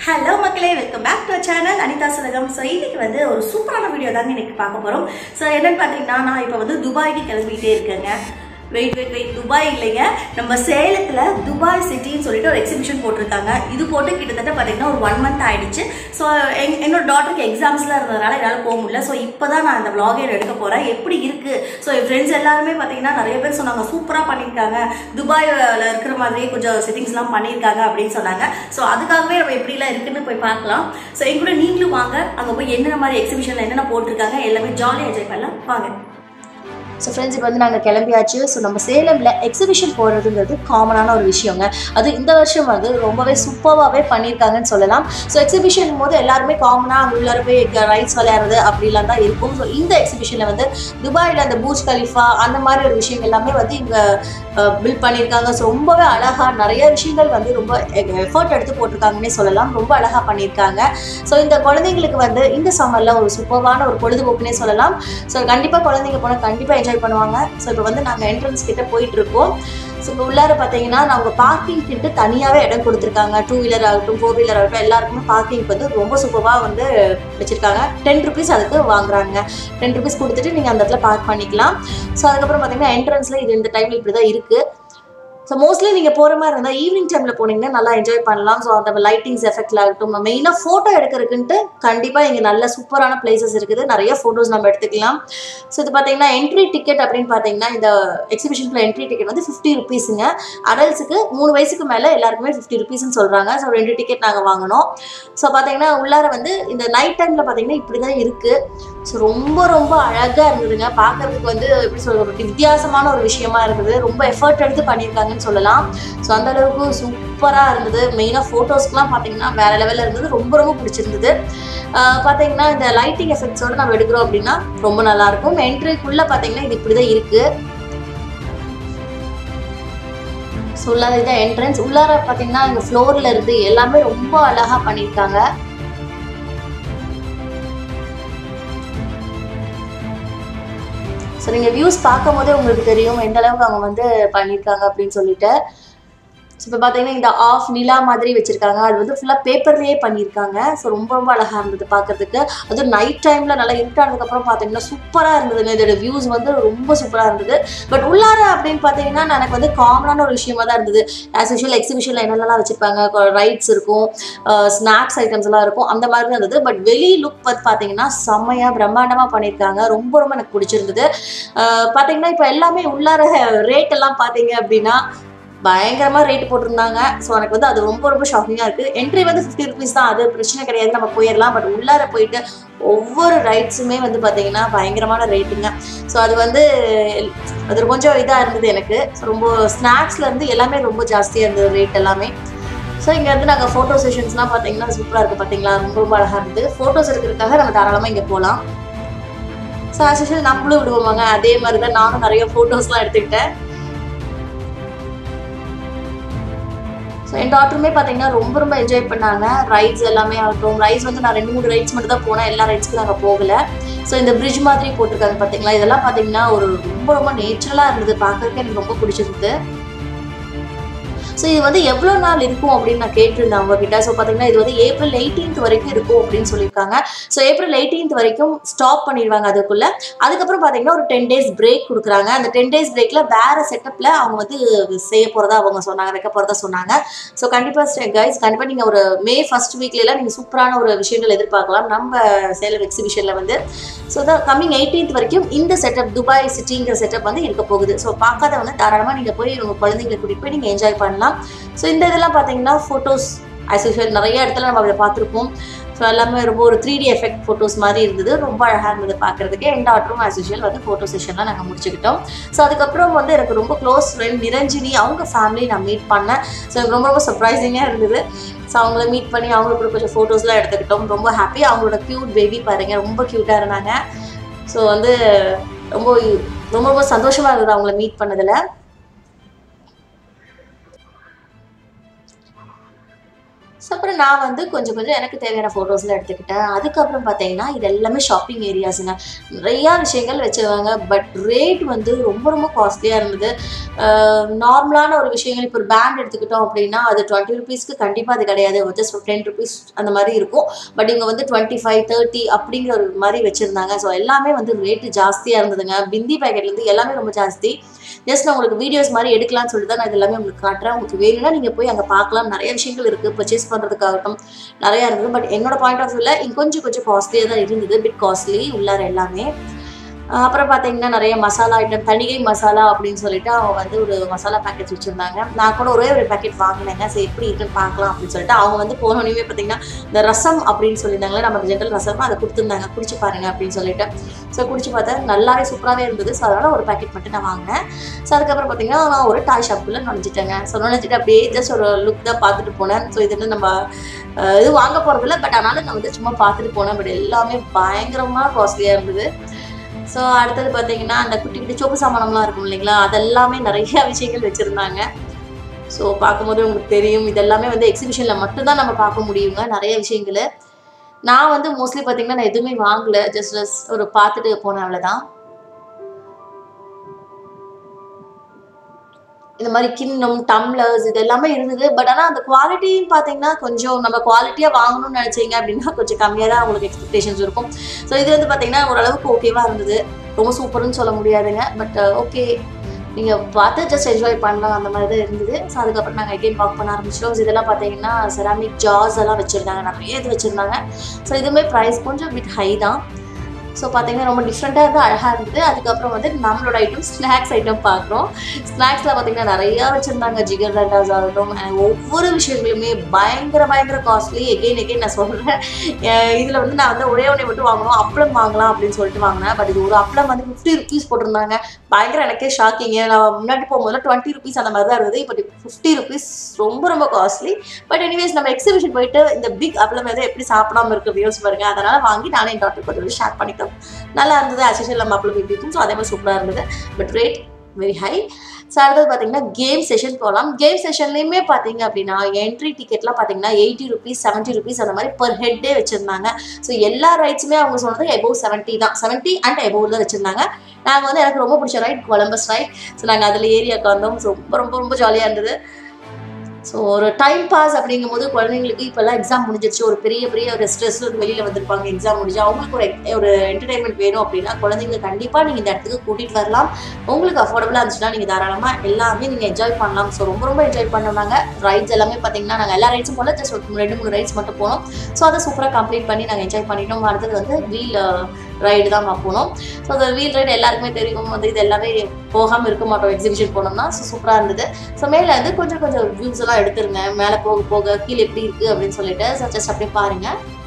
hello மக்களே welcome back to channel Anitha Sulagam so இன்னைக்கு வந்து ஒரு சூப்பரான வீடியோ தாங்க இன்னைக்கு பார்க்க போகிறோம் ஸோ என்னன்னு பார்த்தீங்கன்னா நான் இப்போ வந்து துபாய்க்கு கிளம்பிட்டே இருக்கேங்க வெயிட் வெயிட் வெயிட் துபாய் இல்லைங்க நம்ம சேலத்தில் துபாய் சிட்டின்னு சொல்லிட்டு ஒரு எக்ஸிபிஷன் போட்டிருக்காங்க இது போட்டு கிட்டத்தட்ட பார்த்தீங்கன்னா ஒரு ஒன் மந்த் ஆயிடுச்சு ஸோ எங் என்னோட டாட்டருக்கு எக்ஸாம்ஸ்லாம் இருந்ததுனால என்னால் போக முடியல ஸோ இப்போ தான் நான் இந்த vlog எடுக்க போகிறேன் எப்படி இருக்குது ஸோ என் ஃப்ரெண்ட்ஸ் எல்லாருமே பார்த்தீங்கன்னா நிறைய பேர் சொன்னாங்க சூப்பராக பண்ணியிருக்காங்க துபாயில் இருக்கிற மாதிரியே கொஞ்சம் செட்டிங்ஸ்லாம் பண்ணியிருக்காங்க அப்படின்னு சொன்னாங்க ஸோ அதுக்காகவே நம்ம எப்படிலாம் இருக்குன்னு போய் பார்க்கலாம் ஸோ என் கூட நீங்களும் வாங்க அங்கே போய் என்னென்ன மாதிரி எக்ஸிபிஷனில் என்னென்ன போட்டிருக்காங்க எல்லாமே ஜாலியாக என்ஜாய் பண்ணலாம் வாங்க ஸோ ஃப்ரெண்ட்ஸ் இப்போ வந்து நாங்கள் கிளம்பியாச்சு ஸோ நம்ம சேலமில் எக்ஸிபிஷன் போகிறதுங்கிறது காமனான ஒரு விஷயங்க அது இந்த வருஷம் வந்து ரொம்பவே சூப்பராகவே பண்ணியிருக்காங்கன்னு சொல்லலாம் ஸோ எக்ஸிபிஷன் போது எல்லாருமே காமனாக அங்கே உள்ளார போய் ரைட்ஸ் விளையாடுறது அப்படிலாம் தான் இருக்கும் ஸோ இந்த எக்ஸிபிஷனில் வந்து துபாயில் அந்த பூஜ் கலிஃபா அந்த மாதிரி ஒரு விஷயம் எல்லாமே வந்து இங்கே பில்ட் பண்ணியிருக்காங்க ஸோ ரொம்பவே அழகாக நிறைய விஷயங்கள் வந்து ரொம்ப எஃபர்ட் எடுத்து போட்டிருக்காங்கன்னே சொல்லலாம் ரொம்ப அழகாக பண்ணியிருக்காங்க ஸோ இந்த குழந்தைங்களுக்கு வந்து இந்த சம்மரில் ஒரு சூப்பரான ஒரு பொழுதுபோக்குனே சொல்லலாம் ஸோ கண்டிப்பாக குழந்தைங்க போனால் கண்டிப்பாக என்ஜாய் பண்ணுவாங்க ஸோ இப்போ வந்து நாங்கள் என்ட்ரன்ஸ் கிட்ட போயிட்டு இருக்கோம் ஸோ இப்போ உள்ளார பார்த்தீங்கன்னா நாங்கள் பார்க்கிங் கிட்ட தனியாகவே இடம் கொடுத்துருக்காங்க டூ வீலர் ஆகட்டும் ஃபோர் வீலர் ஆகட்டும் எல்லாருக்குமே பார்க்கிங் வந்து ரொம்ப சூப்பராக வந்து வச்சுருக்காங்க டென் ருபீஸ் அதுக்கு வாங்குறாங்க டென் ருபீஸ் கொடுத்துட்டு நீங்கள் அந்த இடத்துல பார்க் பண்ணிக்கலாம் ஸோ அதுக்கப்புறம் பார்த்தீங்கன்னா என்ட்ரன்ஸில் இது இந்த டைமில் இப்படி தான் இருக்குது ஸோ மோஸ்ட்லி நீங்கள் போகிற மாதிரி இருந்தால் ஈவினிங் டைமில் போனீங்கன்னா நல்லா என்ஜாய் பண்ணலாம் ஸோ அந்த லைட்டிங்ஸ் எஃபெக்ட்ல ஆகட்டும் மெயினாக ஃபோட்டோ எடுக்கிறதுக்குன்ட்டு கண்டிப்பாக இங்கே நல்ல சூப்பரான பிளேசஸ் இருக்குது நிறைய ஃபோட்டோஸ் நம்ம எடுத்துக்கலாம் ஸோ இது பார்த்தீங்கன்னா என்ட்ரி டிக்கெட் அப்படின்னு பார்த்தீங்கன்னா இந்த எக்ஸிபிஷனுக்குள்ள என்ட்ரி டிக்கெட் வந்து ஃபிஃப்டி ருபீஸுங்க அடல்ட்ஸுக்கு மூணு வயசுக்கு மேலே எல்லாருக்குமே ஃபிஃப்டி ருபீஸ்னு சொல்கிறாங்க ஸோ ரெண்டு டிக்கெட் நாங்கள் வாங்கினோம் ஸோ பார்த்தீங்கன்னா உள்ளார வந்து இந்த நைட் டைமில் பார்த்தீங்கன்னா இப்படி தான் இருக்குது ஸோ ரொம்ப ரொம்ப அழகாக இருந்ததுங்க பார்க்கறதுக்கு வந்து எப்படி சொல்ற ஒரு வித்தியாசமான ஒரு விஷயமா இருந்தது ரொம்ப எஃபர்ட் எடுத்து பண்ணியிருக்காங்கன்னு சொல்லலாம் ஸோ அந்த அளவுக்கு சூப்பராக இருந்தது மெயினாக ஃபோட்டோஸ்க்குலாம் பார்த்தீங்கன்னா வேற லெவலில் இருந்தது ரொம்ப ரொம்ப பிடிச்சிருந்தது ஆஹ் பார்த்தீங்கன்னா இந்த லைட்டிங் எஃபெக்ட்ஸோட நம்ம எடுக்கிறோம் அப்படின்னா ரொம்ப நல்லா இருக்கும் என்ட்ரிக்குள்ளே பார்த்தீங்கன்னா இது இப்படி தான் இருக்குது ஸோ உள்ளார இதான் என்ட்ரன்ஸ் உள்ளார பார்த்தீங்கன்னா இங்கே ஃப்ளோரில் இருந்து எல்லாமே ரொம்ப அழகாக பண்ணியிருக்காங்க ஸோ நீங்கள் வியூஸ் பார்க்கும் போதே உங்களுக்கு தெரியும் எந்த அளவுக்கு அவங்க வந்து பண்ணியிருக்காங்க அப்படின்னு சொல்லிட்டு ஸோ இப்போ பார்த்தீங்கன்னா இந்த ஆஃப் நிலா மாதிரி வச்சுருக்காங்க அது வந்து ஃபுல்லாக பேப்பர்லேயே பண்ணியிருக்காங்க ஸோ ரொம்ப ரொம்ப அழகாக இருந்தது பார்க்கறதுக்கு அதுவும் நைட் டைமில் நல்லா இருட்டானதுக்கப்புறம் பார்த்தீங்கன்னா சூப்பராக இருந்ததுங்க இதோட வியூஸ் வந்து ரொம்ப சூப்பராக இருந்தது பட் உள்ளார அப்படின்னு பார்த்தீங்கன்னா எனக்கு வந்து காமனான ஒரு விஷயமா தான் இருந்தது ஆஸ் யூஷுவல் எக்ஸிபிஷனில் என்னென்னலாம் வச்சுருப்பாங்க ரைட்ஸ் இருக்கும் ஸ்நாக்ஸ் ஐட்டம்ஸ் எல்லாம் இருக்கும் அந்த மாதிரி தான் இருந்தது பட் வெளி லுக் பார்த்து பார்த்தீங்கன்னா செம்மையாக பிரம்மாண்டமாக பண்ணியிருக்காங்க ரொம்ப ரொம்ப எனக்கு பிடிச்சிருந்தது அஹ் பார்த்தீங்கன்னா இப்போ எல்லாமே உள்ளார ரேட் எல்லாம் பார்த்தீங்க அப்படின்னா பயங்கரமாக ரேட் போட்டிருந்தாங்க ஸோ எனக்கு வந்து அது ரொம்ப ரொம்ப ஷாக்கிங்காக இருக்குது என்ட்ரி வந்து ஃபிஃப்டி ருபீஸ் தான் அது பிரச்சனை கிடையாது நம்ம போயிடலாம் பட் உள்ளார போயிட்டு ஒவ்வொரு ரைட்ஸுமே வந்து பார்த்தீங்கன்னா பயங்கரமான ரேட்டுங்க ஸோ அது வந்து அது கொஞ்சம் இதாக இருந்தது எனக்கு ஸோ ரொம்ப ஸ்நாக்ஸ்லேருந்து எல்லாமே ரொம்ப ஜாஸ்தியாக இருந்தது ரேட் எல்லாமே ஸோ இங்கே வந்து நாங்கள் ஃபோட்டோ செஷன்ஸ்லாம் பார்த்தீங்கன்னா சூப்பராக இருக்குது பார்த்தீங்களா ரொம்ப ரொம்ப அழகாக இருந்தது ஃபோட்டோஸ் எடுக்கிறதுக்காக நம்ம தாராளமாக இங்கே போகலாம் ஸோ ஆஸ் யூஷுவல் நம்மளும் விடுவோமாங்க அதே மாதிரி தான் நானும் நிறைய ஃபோட்டோஸ்லாம் எடுத்துக்கிட்டேன் ஸோ என் டாக்டருமே பார்த்தீங்கன்னா ரொம்ப ரொம்ப என்ஜாய் பண்ணாங்க ரைட்ஸ் எல்லாமே ஆகட்டும் ரைட்ஸ் வந்து நான் ரெண்டு மூணு ரைட்ஸ் மட்டும் தான் போனேன் எல்லா ரைட்ஸ்க்கும் நாங்கள் போகல ஸோ இந்த பிரிட்ஜ் மாதிரி போட்டிருக்காங்க பார்த்தீங்களா இதெல்லாம் பார்த்தீங்கன்னா ஒரு ரொம்ப ரொம்ப நேச்சுரலாக இருந்தது பார்க்கறதுக்கு எனக்கு ரொம்ப பிடிச்சிருந்தது ஸோ இது வந்து எவ்வளோ நாள் இருக்கும் அப்படின்னு நான் கேட்டிருந்தேன் அவங்க கிட்ட ஸோ பார்த்தீங்கன்னா இது வந்து ஏப்ரல் எயிட்டீன்த் வரைக்கும் இருக்கும் அப்படின்னு சொல்லியிருக்காங்க ஸோ ஏப்ரல் எயிட்டீன்த் வரைக்கும் ஸ்டாப் பண்ணிடுவாங்க அதுக்குள்ள அதுக்கப்புறம் பார்த்தீங்கன்னா ஒரு டென் டேஸ் பிரேக் கொடுக்குறாங்க அந்த டென் டேஸ் பிரேக்கில் வேற செட்டப்பில் அவங்க வந்து செய்ய போகிறதா அவங்க சொன்னாங்க வைக்க போகிறதா சொன்னாங்க ஸோ கண்டிப்பாக கைஸ் கண்டிப்பாக நீங்கள் ஒரு மே ஃபர்ஸ்ட் வீக்லாம் நீங்கள் சூப்பரான ஒரு விஷயங்கள் எதிர்பார்க்கலாம் நம்ம சேலம் எக்ஸிபிஷனில் வந்து ஸோ தான் கம்மிங் எயிட்டீன்த் வரைக்கும் இந்த செட்டப் துபாய் சிட்டிங்கிற செட்டப் வந்து இருக்க போகுது ஸோ பார்க்காதவங்க தாராளமாக நீங்கள் போய் உங்கள் குழந்தைங்களை கூட்டிகிட்டு போய் நீங்கள் என்ஜாய் பண்ணலாம் ஸோ இந்த இதெல்லாம் பார்த்தீங்கன்னா ஃபோட்டோஸ் ஆஸ் யூஷுவல் நிறைய இடத்துல நம்ம அதை பார்த்துருப்போம் ஸோ எல்லாமே ரொம்ப ஒரு த்ரீ டி எஃபெக்ட் ஃபோட்டோஸ் மாதிரி இருந்தது ரொம்ப அழகாக இருந்தது பார்க்குறதுக்கு என் டாக்டரும் ஆஸ் யூஷுவல் வந்து ஃபோட்டோ செஷன்லாம் நாங்கள் முடிச்சுக்கிட்டோம் ஸோ அதுக்கப்புறம் வந்து எனக்கு ரொம்ப க்ளோஸ் ஃப்ரெண்ட் நிரஞ்சினி அவங்க ஃபேமிலி நான் மீட் பண்ணேன் ஸோ எனக்கு ரொம்ப ரொம்ப சர்ப்ரைசிங்காக இருந்தது ஸோ அவங்கள மீட் பண்ணி அவங்களுக்கு கூட கொஞ்சம் ஃபோட்டோஸ்லாம் எடுத்துக்கிட்டோம் ரொம்ப ஹாப்பி அவங்களோட க்யூட் பேபி பாருங்க ரொம்ப க்யூட்டாக இருந்தாங்க ஸோ வந்து ரொம்ப ரொம்ப ரொம்ப சந்தோஷமாக இருந்தது அவங்கள மீட் பண்ணதில் ஸோ ஸோ அப்புறம் நான் வந்து கொஞ்சம் கொஞ்சம் எனக்கு தேவையான ஃபோட்டோஸ்லாம் எடுத்துக்கிட்டேன் அதுக்கப்புறம் பார்த்தீங்கன்னா இது எல்லாமே ஷாப்பிங் ஏரியாஸுங்க நிறையா விஷயங்கள் வச்சுருவாங்க பட் ரேட் வந்து ரொம்ப ரொம்ப காஸ்ட்லியாக இருந்தது நார்மலான ஒரு விஷயங்கள் இப்போ ஒரு பேண்ட் எடுத்துக்கிட்டோம் அப்படின்னா அது டுவெண்ட்டி ருபீஸ்க்கு கண்டிப்பாக அது கிடையாது ஜஸ்ட் ஒரு டென் ருபீஸ் அந்த மாதிரி இருக்கும் பட் இங்கே வந்து டுவெண்ட்டி ஃபைவ் தேர்ட்டி அப்படிங்கிற ஒரு மாதிரி வச்சுருந்தாங்க ஸோ எல்லாமே வந்து ரேட்டு ஜாஸ்தியாக இருந்ததுங்க பிந்தி பேக்கெட்லேருந்து எல்லாமே ரொம்ப ஜாஸ்தி ஜஸ்ட் நான் உங்களுக்கு வீடியோஸ் மாதிரி எடுக்கலாம்னு சொல்லிட்டு தான் நான் இது எல்லாமே உங்களுக்கு காட்டுறேன் உங்களுக்கு வேணும்னா நீங்கள் போய் அங்கே பார்க்கலாம் நிறைய விஷயங்கள் இருக்குது பர்ச்சேஸ் பண்ணுறதுக்காகட்டும் நிறையா இருந்தது பட் என்னோட பாயிண்ட் ஆஃப் வியூவில் இங்கே கொஞ்சம் கொஞ்சம் காஸ்ட்லியாக தான் இருந்தது பிட் காஸ்ட்லி உள்ளார எல்லாமே அஹ் அப்புறம் பார்த்தீங்கன்னா நிறைய மசாலா ஐட்டம் தணிகை மசாலா அப்படின்னு சொல்லிட்டு அவங்க வந்து ஒரு மசாலா பேக்கெட் வச்சுருந்தாங்க நான் கூட ஒரே ஒரு பேக்கெட் வாங்கினேங்க சரி எப்படி இருக்குன்னு பார்க்கலாம் அப்படின்னு சொல்லிட்டு அவங்க வந்து போனோடனே பார்த்தீங்கன்னா இந்த ரசம் அப்படின்னு சொல்லியிருந்தாங்களே நம்ம ஜென்ரல் ரசம் அதை கொடுத்துருந்தாங்க குடிச்சு பாருங்க அப்படின்னு சொல்லிட்டு ஸோ குடிச்சு பார்த்தா நல்லாவே சூப்பராகவே இருந்தது ஸோ அதனால் ஒரு பேக்கெட் மட்டும் நான் வாங்கினேன் ஸோ அதுக்கப்புறம் பார்த்தீங்கன்னா நான் ஒரு டாய் ஷாப்புக்குள்ளே நுழைஞ்சிட்டேங்க ஸோ நுழைஞ்சிட்டு அப்படியே ஜஸ்ட் ஒரு லுக் தான் பார்த்துட்டு போனேன் ஸோ இது வந்து நம்ம அஹ், இது வாங்க போகிறதில்ல பட் ஆனாலும் நான் வந்து சும்மா பார்த்துட்டு போனேன் பட் எல்லாமே பயங்கரமாக காஸ்ட்லியாக இருந்தது ஸோ அடுத்தது பார்த்தீங்கன்னா அந்த குட்டி குட்டி சொப்பு சாமானம்லாம் இருக்கும் இல்லைங்களா அதெல்லாமே நிறைய விஷயங்கள் வச்சுருந்தாங்க ஸோ பார்க்கும்போது உங்களுக்கு தெரியும் இதெல்லாமே வந்து எக்ஸிபிஷனில் மட்டும்தான் நம்ம பார்க்க முடியுங்க நிறைய விஷயங்கள் நான் வந்து மோஸ்ட்லி பார்த்தீங்கன்னா நான் எதுவுமே வாங்கல ஜஸ்ட் ஒரு பார்த்துட்டு போனேன் அவ்வளோதான் இந்த மாதிரி கிண்ணம் டம்ளர்ஸ் இது எல்லாமே இருந்தது பட் ஆனால் அந்த குவாலிட்டின்னு பார்த்தீங்கன்னா கொஞ்சம் நம்ம குவாலிட்டியாக வாங்கணும்னு நினச்சிங்க அப்படின்னா கொஞ்சம் கம்மியாக தான் உங்களுக்கு எக்ஸ்பெக்டேஷன்ஸ் இருக்கும் ஸோ இது வந்து பார்த்தீங்கன்னா ஓரளவுக்கு ஓகேவாக இருந்தது ரொம்ப சூப்பர்னு சொல்ல முடியாதுங்க பட் ஓகே நீங்கள் பார்த்து ஜஸ்ட் என்ஜாய் பண்ணலாம் அந்த மாதிரி தான் இருந்தது ஸோ அதுக்கப்புறம் நாங்கள் எகெயின் வாக் பண்ண ஆரம்பிச்சிட்டோம் So இதெல்லாம் பார்த்தீங்கன்னா செராமிக் ஜார்ஸ் எல்லாம் வச்சுருந்தாங்க நிறைய இது வச்சுருந்தாங்க ஸோ இதுவுமே ப்ரைஸ் கொஞ்சம் பிட் ஹை தான் ஸோ பார்த்தீங்கன்னா ரொம்ப டிஃப்ரெண்ட்டாக இருந்து அழகாக இருந்தது அதுக்கப்புறம் வந்து நம்மளோட ஐட்டம் ஸ்நாக்ஸ் ஐட்டம் பார்க்குறோம் ஸ்நாக்ஸில் பார்த்தீங்கன்னா நிறையா வச்சுருந்தாங்க ஜிகர் லட்டாஸ் ஆகட்டும் and ஒவ்வொரு விஷயங்களுமே பயங்கர பயங்கர காஸ்ட்லி எகெயின் எகெயின் நான் சொல்கிறேன் இதில் வந்து நான் வந்து ஒரே ஒன்றே மட்டும் வாங்கணும் அப்பளம் வாங்கலாம் அப்படின்னு சொல்லிட்டு வாங்கினேன் பட் இது ஒரு அப்பளம் வந்து ஃபிஃப்டி ருபீஸ் போட்டிருந்தாங்க பயங்கர எனக்கே ஷாக்கிங்க நான் முன்னாடி போகும்போது டுவெண்ட்டி ருபீஸ் அந்த மாதிரி தான் இருந்தது இப்போ ஃபிஃப்டி ருபீஸ் ரொம்ப ரொம்ப காஸ்ட்லி பட் எனிவேஸ் நம்ம எக்ஸிபிஷன் போயிட்டு இந்த பிக் அப்பளம் எதை எப்படி சாப்பிடாம இருக்கு வியூஸ் பாருங்க அதனால வாங்கி நானே என் டாக்டர் கொஞ்சம் ஷேர் பண்ணிட்டோம் நல்லா இருந்தது ஆக்சுவலி நம்ம அப்பளம் எப்படி இருக்கும் ஸோ அதே மாதிரி சூப்பராக இருந்தது but rate very high so அடுத்தது பார்த்தீங்கன்னா கேம் செஷன் போகலாம் கேம் செஷன்லேயுமே பார்த்தீங்க அப்படின்னா என்ட்ரி டிக்கெட்லாம் பார்த்தீங்கன்னா எயிட்டி ருபீஸ் செவன்ட்டி ருபீஸ் அந்த மாதிரி பர் ஹெட்டே வச்சுருந்தாங்க ஸோ எல்லா ரைட்ஸுமே அவங்க சொன்னது எபோவ் செவன்ட்டி தான் செவன்ட்டி அண்ட் எபோவ் தான் வச்சுருந்தாங்க நாங்கள் வந்து எனக்கு ரொம்ப பிடிச்ச ரைட் கொலம்பஸ் ரைட் ஸோ நாங்கள் அதில் ஏரியாவுக்கு வந்தோம் ஸோ ரொம்ப ரொம்ப ரொம்ப ஜாலியாக இருந்தது ஸோ ஒரு டைம் பாஸ் அப்படிங்கும்போது குழந்தைங்களுக்கு இப்போல்லாம் எக்ஸாம் முடிஞ்சிருச்சு ஒரு பெரிய பெரிய ஒரு ஸ்ட்ரெஸ்ல இருந்து வெளியில் வந்திருப்பாங்க எக்ஸாம் முடிஞ்சு அவங்களுக்கு ஒரு ஒரு என்டர்டைன்மெண்ட் வேணும் அப்படின்னா குழந்தைங்க கண்டிப்பாக நீங்கள் இந்த இடத்துக்கு கூட்டிகிட்டு வரலாம் உங்களுக்கு அஃபோர்டபுளாக இருந்துச்சுன்னா நீங்கள் தாராளமாக எல்லாமே நீங்கள் என்ஜாய் பண்ணலாம் ஸோ ரொம்ப ரொம்ப என்ஜாய் பண்ணோம் ரைட்ஸ் எல்லாமே பார்த்தீங்கன்னா நாங்கள் எல்லா ரைட்ஸும் போல ஜஸ்ட் ஒரு ரெண்டு மூணு ரைட்ஸ் மட்டும் போனோம் ஸோ அதை சூப்பராக கம்ப்ளீட் பண்ணி நாங்கள் என்ஜாய் பண்ணிட்டோம் அடுத்தது வந்து வீல் ரைடு தான் நான் போனோம் ஸோ அந்த வீல் ரைடு எல்லாருக்குமே தெரியும் வந்து இது எல்லாமே போகாமல் இருக்க மாட்டோம் எக்ஸிபிஷன் போனோம்னா ஸோ சூப்பராக இருந்தது ஸோ மேலே வந்து கொஞ்சம் கொஞ்சம் வியூஸ் எல்லாம் எடுத்துருங்க மேலே போக போக கீழே எப்படி இருக்குது அப்படின்னு சொல்லிட்டு ஸோ ஜஸ்ட் அப்படியே பாருங்க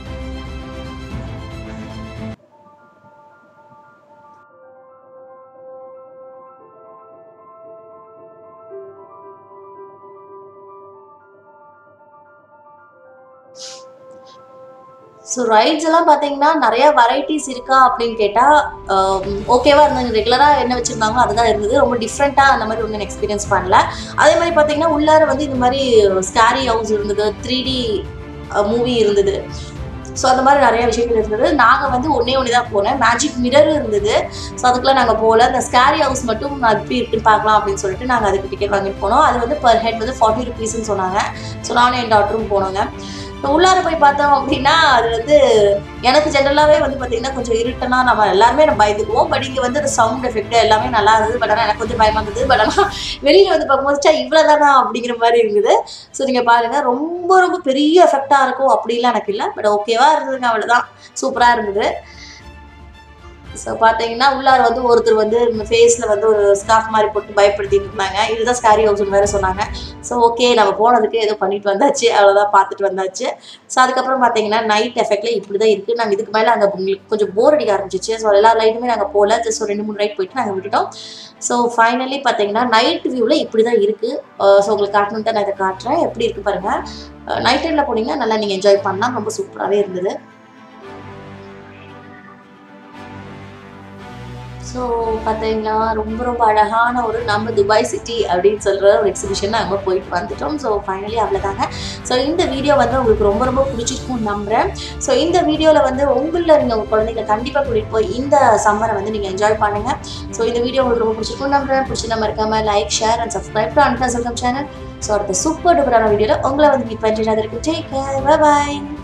ஸோ ரைட்ஸ் எல்லாம் பார்த்தீங்கன்னா நிறைய வெரைட்டிஸ் இருக்கா அப்படின்னு கேட்டால் ஓகேவா இருந்தாங்க ரெகுலராக என்ன வச்சுருந்தாங்களோ அதுதான் இருந்தது ரொம்ப டிஃப்ரெண்ட்டாக அந்த மாதிரி ஒன்றும் எக்ஸ்பீரியன்ஸ் பண்ணல அதே மாதிரி பார்த்தீங்கன்னா உள்ளார வந்து இந்த மாதிரி ஸ்கேரி ஹவுஸ் இருந்தது த்ரீ டி மூவி இருந்தது ஸோ அந்த மாதிரி நிறைய விஷயங்கள் இருந்தது நாங்கள் வந்து ஒன்றே ஒன்று தான் போனேன் மேஜிக் மிரரும் இருந்தது ஸோ அதுக்குள்ளே நாங்கள் போகல இந்த ஸ்கேரி ஹவுஸ் மட்டும் நான் எப்படி இருக்குன்னு பார்க்கலாம் அப்படின்னு சொல்லிட்டு நாங்கள் அதுக்கு டிக்கெட் வாங்கிட்டு போனோம் அது வந்து பர் ஹெட் வந்து ஃபார்ட்டி ருபீஸ்னு சொன்னாங்க ஸோ நானும் என் டாக்டரும் போனோங்க இப்போ உள்ளார போய் பார்த்தோம் அப்படின்னா அது வந்து எனக்கு ஜென்ரலாகவே வந்து பார்த்தீங்கன்னா கொஞ்சம் இருட்டுனா நம்ம எல்லாருமே நம்ம பயந்துக்குவோம் பட் இங்கே வந்து அந்த சவுண்ட் எஃபெக்ட் எல்லாமே நல்லா இருந்தது பட் ஆனால் எனக்கு கொஞ்சம் பயமா இருந்தது பட் ஆனால் வெளியில் வந்து பார்க்கும்போது சா இவ்வளோதானா அப்படிங்கிற மாதிரி இருந்தது ஸோ நீங்கள் பாருங்கள் ரொம்ப ரொம்ப பெரிய எஃபெக்டாக இருக்கும் அப்படிலாம் எனக்கு இல்லை பட் ஓகேவா இருந்ததுங்க அவ்வளோதான் சூப்பராக இருந்தது ஸோ பார்த்தீங்கன்னா உள்ளார வந்து ஒருத்தர் வந்து ஃபேஸில் வந்து ஒரு ஸ்கார்ஃப் மாதிரி போட்டு பயப்படுத்திட்டு இருந்தாங்க இதுதான் ஸ்காரி ஹவுஸ்னு வேறு சொன்னாங்க ஸோ ஓகே நம்ம போனதுக்கு ஏதோ பண்ணிட்டு வந்தாச்சு அவ்வளோதான் பார்த்துட்டு வந்தாச்சு ஸோ அதுக்கப்புறம் பார்த்தீங்கன்னா நைட் எஃபெக்ட்ல இப்படி தான் இருக்குது நாங்கள் இதுக்கு மேலே அங்கே உங்களுக்கு கொஞ்சம் போர் அடிக்க ஆரம்பிச்சிச்சு ஸோ எல்லா லைட்டுமே நாங்கள் போகல ஜஸ்ட் ஒரு ரெண்டு மூணு ரைட் போயிட்டு நாங்கள் விட்டுட்டோம் ஸோ ஃபைனலி பார்த்தீங்கன்னா நைட் வியூவில் இப்படி தான் இருக்குது ஸோ உங்களுக்கு காட்டணும் தான் நான் இதை காட்டுறேன் எப்படி இருக்குது பாருங்கள் நைட் டைமில் போனீங்கன்னா நல்லா நீங்கள் என்ஜாய் பண்ணலாம் ரொம்ப சூப்பராகவே இருந்தது ஸோ ஸோ பார்த்தீங்கன்னா ரொம்ப ரொம்ப அழகான ஒரு நம்ம துபாய் சிட்டி அப்படின்னு சொல்கிற ஒரு எக்ஸிபிஷன் நம்ம போயிட்டு வந்துட்டோம் ஸோ ஃபைனலி அவ்வளோதாங்க ஸோ இந்த வீடியோ வந்து உங்களுக்கு ரொம்ப ரொம்ப பிடிச்சிருக்கும் நம்புகிறேன் ஸோ இந்த வீடியோவில் வந்து உங்களில் நீங்கள் உங்கள் குழந்தைங்க கண்டிப்பாக கூட்டிகிட்டு போய் இந்த சம்மரை வந்து நீங்கள் என்ஜாய் பண்ணுங்கள் ஸோ இந்த வீடியோ உங்களுக்கு ரொம்ப பிடிச்சிருக்கும் நம்புறேன் பிடிச்சிருந்தா மறக்காம like share and subscribe to அன்கா சொல்கம் சேனல் ஸோ அடுத்த சூப்பர் டூப்பரான வீடியோவில் உங்களை வந்து மீட் பண்ணிட்டு அதற்கு டேக் கேர் பாய்